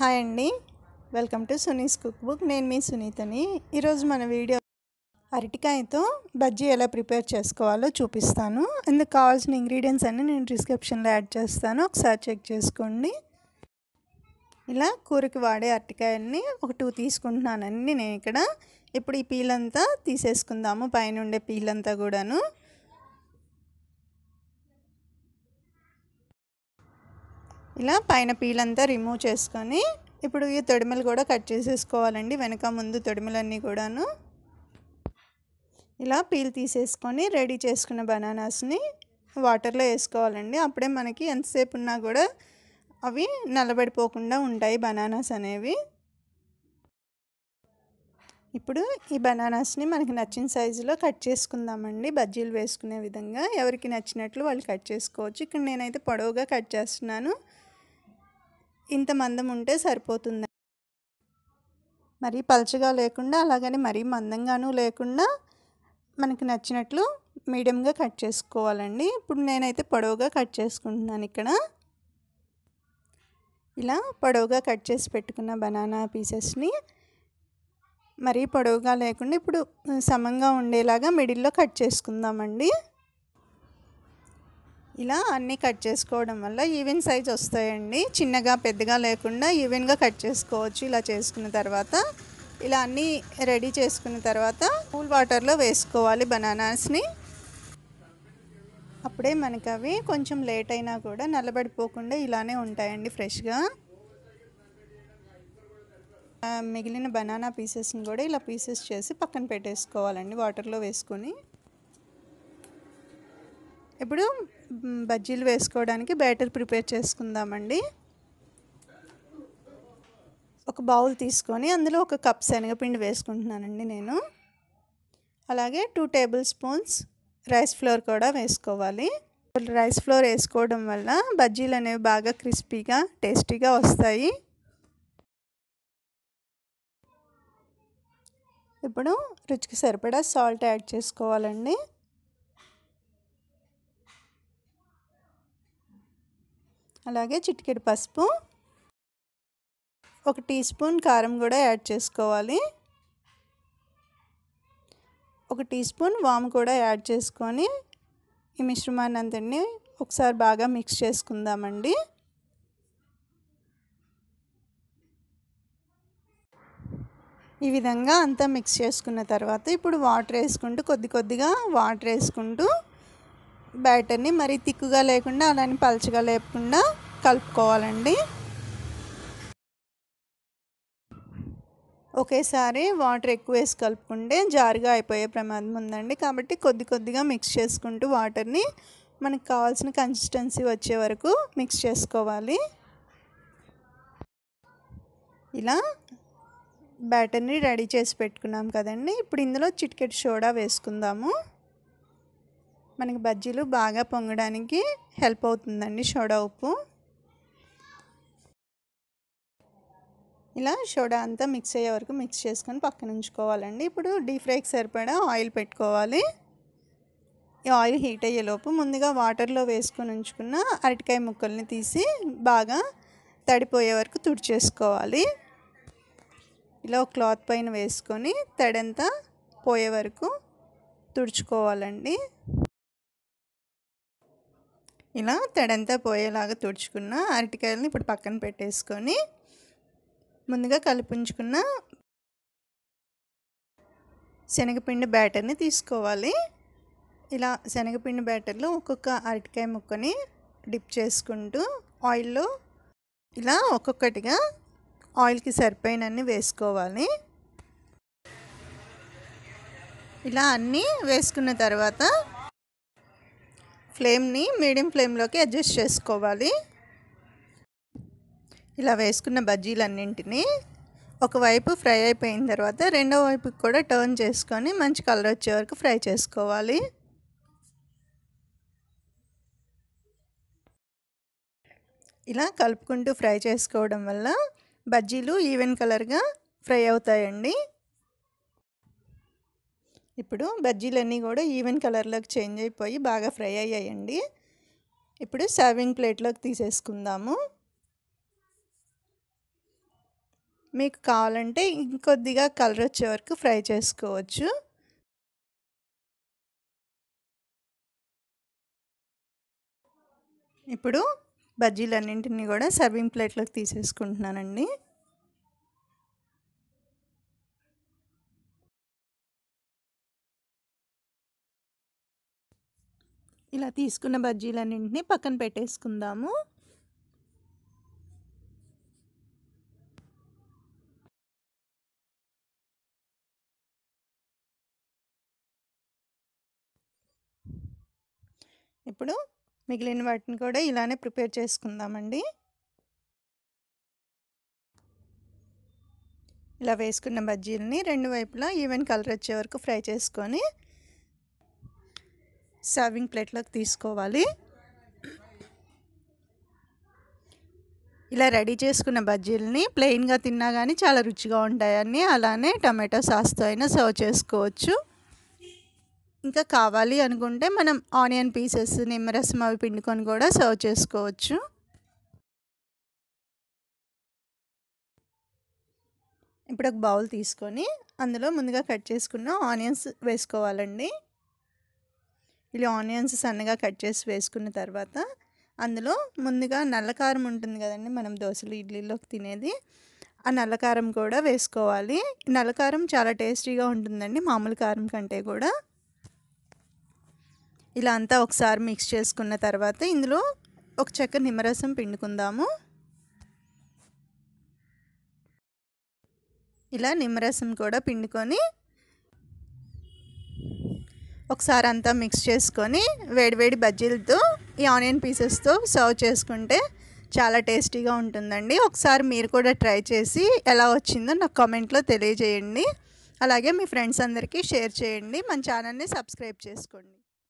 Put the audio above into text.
hi అండి welcome to Suni's cook book నేను మీ సునీతని ఈరోజు మన వీడియో అరటికాయతో బజ్జీ ఎలా ప్రిపేర్ చేసుకోవాలో చూపిస్తాను అందుకు కావాల్సిన ఇంగ్రీడియంట్స్ అన్నీ నేను డిస్క్రిప్షన్లో యాడ్ చేస్తాను ఒకసారి చెక్ చేసుకోండి ఇలా కూరకి వాడే అరటికాయల్ని ఒక టూ తీసుకుంటున్నానండి నేను ఇక్కడ ఇప్పుడు ఈ పీల్ అంతా తీసేసుకుందాము పైన ఉండే పీల్ అంతా కూడాను ఇలా పైన పీలంతా రిమూవ్ చేసుకొని ఇప్పుడు ఈ తొడిమలు కూడా కట్ చేసేసుకోవాలండి వెనక ముందు తొడిమలన్నీ కూడాను ఇలా పీల్ తీసేసుకొని రెడీ చేసుకున్న బనానాస్ని వాటర్లో వేసుకోవాలండి అప్పుడే మనకి ఎంతసేపు ఉన్నా కూడా అవి నల్లబడిపోకుండా ఉంటాయి బనానాస్ అనేవి ఇప్పుడు ఈ బనానాస్ని మనకి నచ్చిన సైజులో కట్ చేసుకుందామండి బజ్జీలు వేసుకునే విధంగా ఎవరికి నచ్చినట్లు వాళ్ళు కట్ చేసుకోవచ్చు ఇక్కడ నేనైతే పొడవుగా కట్ చేస్తున్నాను ఇంత మందం ఉంటే సరిపోతుంది మరీ పలచగా లేకుండా అలాగని మరీ మందంగాను లేకుండా మనకి నచ్చినట్లు మీడియంగా కట్ చేసుకోవాలండి ఇప్పుడు నేనైతే పొడవుగా కట్ చేసుకుంటున్నాను ఇక్కడ ఇలా పొడవుగా కట్ చేసి పెట్టుకున్న బనానా పీసెస్ని మరీ పొడవుగా లేకుండా ఇప్పుడు సమంగా ఉండేలాగా మిడిల్లో కట్ చేసుకుందామండి ఇలా అన్నీ కట్ చేసుకోవడం వల్ల ఈవెన్ సైజ్ వస్తాయండి చిన్నగా పెద్దగా లేకుండా ఈవెన్గా కట్ చేసుకోవచ్చు ఇలా చేసుకున్న తర్వాత ఇలా అన్నీ రెడీ చేసుకున్న తర్వాత కూల్ వాటర్లో వేసుకోవాలి బనానాస్ని అప్పుడే మనకి అవి కొంచెం లేట్ అయినా కూడా నల్లబడిపోకుండా ఇలానే ఉంటాయండి ఫ్రెష్గా మిగిలిన బనానా పీసెస్ని కూడా ఇలా పీసెస్ చేసి పక్కన పెట్టేసుకోవాలండి వాటర్లో వేసుకొని ఇప్పుడు బజ్జీలు వేసుకోవడానికి బ్యాటర్ ప్రిపేర్ చేసుకుందామండి ఒక బౌల్ తీసుకొని అందులో ఒక కప్ శనగపిండి వేసుకుంటున్నానండి నేను అలాగే two tablespoons rice flour కూడా వేసుకోవాలి రైస్ ఫ్లోర్ వేసుకోవడం వల్ల బజ్జీలు అనేవి బాగా క్రిస్పీగా టేస్టీగా వస్తాయి ఇప్పుడు రుచికి సరిపడా సాల్ట్ యాడ్ చేసుకోవాలండి అలాగే చిటికెడు పసుపు ఒక టీ స్పూన్ కారం కూడా యాడ్ చేసుకోవాలి ఒక టీ స్పూన్ వాము కూడా యాడ్ చేసుకొని ఈ మిశ్రమాన్ని అంతటిని ఒకసారి బాగా మిక్స్ చేసుకుందామండి ఈ విధంగా అంతా మిక్స్ చేసుకున్న తర్వాత ఇప్పుడు వాటర్ వేసుకుంటూ కొద్ది కొద్దిగా వాటర్ వేసుకుంటూ బ్యాటర్ని మరీ తిక్కుగా లేకుండా అలానే పలచగా లేకుండా కలుపుకోవాలండి ఒకేసారి వాటర్ ఎక్కువ వేసి కలుపుకుంటే జారుగా అయిపోయే ప్రమాదం ఉందండి కాబట్టి కొద్ది కొద్దిగా మిక్స్ చేసుకుంటూ వాటర్ని మనకు కావాల్సిన కన్సిస్టెన్సీ వచ్చే వరకు మిక్స్ చేసుకోవాలి ఇలా బ్యాటర్ని రెడీ చేసి పెట్టుకున్నాం కదండి ఇప్పుడు ఇందులో చిటికెట్ సోడా వేసుకుందాము మనకి బజ్జీలు బాగా పొంగడానికి హెల్ప్ అవుతుందండి సోడా ఉప్పు ఇలా సోడా అంతా మిక్స్ అయ్యే వరకు మిక్స్ చేసుకొని పక్కన ఉంచుకోవాలండి ఇప్పుడు డీప్ ఫ్రైకి సరిపడా ఆయిల్ పెట్టుకోవాలి ఈ ఆయిల్ హీట్ అయ్యేలోపు ముందుగా వాటర్లో వేసుకొని ఉంచుకున్న అరటికాయ ముక్కల్ని తీసి బాగా తడిపోయే వరకు తుడిచేసుకోవాలి ఇలా ఒక క్లాత్ పైన వేసుకొని తడంతా పోయే వరకు తుడుచుకోవాలండి ఇలా తడంతా పోయేలాగా తుడుచుకున్న అరటికాయలని ఇప్పుడు పక్కన పెట్టేసుకొని ముందుగా కలిపించుకున్న శనగపిండి బ్యాటర్ని తీసుకోవాలి ఇలా శనగపిండి బ్యాటర్లో ఒక్కొక్క అరటికాయ ముక్కని డిప్ చేసుకుంటూ ఆయిల్లో ఇలా ఒక్కొక్కటిగా ఆయిల్కి సరిపోయినన్ని వేసుకోవాలి ఇలా అన్నీ వేసుకున్న తర్వాత ఫ్లేమ్ని మీడియం ఫ్లేమ్లోకి అడ్జస్ట్ చేసుకోవాలి ఇలా వేసుకున్న బజ్జీలన్నింటినీ ఒకవైపు ఫ్రై అయిపోయిన తర్వాత రెండో వైపుకి కూడా టర్న్ చేసుకొని మంచి కలర్ వచ్చే వరకు ఫ్రై చేసుకోవాలి ఇలా కలుపుకుంటూ ఫ్రై చేసుకోవడం వల్ల బజ్జీలు ఈవెన్ కలర్గా ఫ్రై అవుతాయండి ఇప్పుడు బజ్జీలన్నీ కూడా ఈవెన్ కలర్లోకి చేంజ్ అయిపోయి బాగా ఫ్రై అయ్యాయండి ఇప్పుడు సర్వింగ్ ప్లేట్లోకి తీసేసుకుందాము మీకు కావాలంటే ఇంకొద్దిగా కలర్ వచ్చే వరకు ఫ్రై చేసుకోవచ్చు ఇప్పుడు బజ్జీలన్నింటినీ కూడా సర్వింగ్ ప్లేట్లోకి తీసేసుకుంటున్నానండి ఇలా తీసుకున్న బజ్జీలన్నింటినీ పక్కన పెట్టేసుకుందాము ఇప్పుడు మిగిలిన వాటిని కూడా ఇలానే ప్రిపేర్ చేసుకుందామండి ఇలా వేసుకున్న బజ్జీలని రెండు వైపులా ఈవెన్ కలర్ వచ్చే వరకు ఫ్రై చేసుకొని సర్వింగ్ ప్లేట్లోకి తీసుకోవాలి ఇలా రెడీ చేసుకున్న బజ్జీలని ప్లెయిన్గా తిన్నా కానీ చాలా రుచిగా ఉంటాయని అలానే టమాటో సాస్తో అయినా సర్వ్ చేసుకోవచ్చు ఇంకా కావాలి అనుకుంటే మనం ఆనియన్ పీసెస్ నిమ్మరసం అవి పిండుకొని కూడా సర్వ్ చేసుకోవచ్చు ఇప్పుడు ఒక బౌల్ తీసుకొని అందులో ముందుగా కట్ చేసుకున్న ఆనియన్స్ వేసుకోవాలండి ఇలా ఆనియన్స్ సన్నగా కట్ చేసి వేసుకున్న తర్వాత అందులో ముందుగా నల్లకారం ఉంటుంది కదండి మనం దోశలు ఇడ్లీలోకి తినేది ఆ నల్లకారం కూడా వేసుకోవాలి నల్లకారం చాలా టేస్టీగా ఉంటుందండి మామూలు కారం కంటే కూడా ఇలా అంతా ఒకసారి మిక్స్ చేసుకున్న తర్వాత ఇందులో ఒక చెక్క నిమ్మరసం పిండుకుందాము ఇలా నిమ్మరసం కూడా పిండుకొని ఒకసారి అంతా మిక్స్ చేసుకొని వేడివేడి బజ్జీలతో ఈ ఆనియన్ పీసెస్తో సర్వ్ చేసుకుంటే చాలా టేస్టీగా ఉంటుందండి ఒకసారి మీరు కూడా ట్రై చేసి ఎలా వచ్చిందో నాకు కామెంట్లో తెలియజేయండి అలాగే మీ ఫ్రెండ్స్ అందరికీ షేర్ చేయండి మన ఛానల్ని సబ్స్క్రైబ్ చేసుకోండి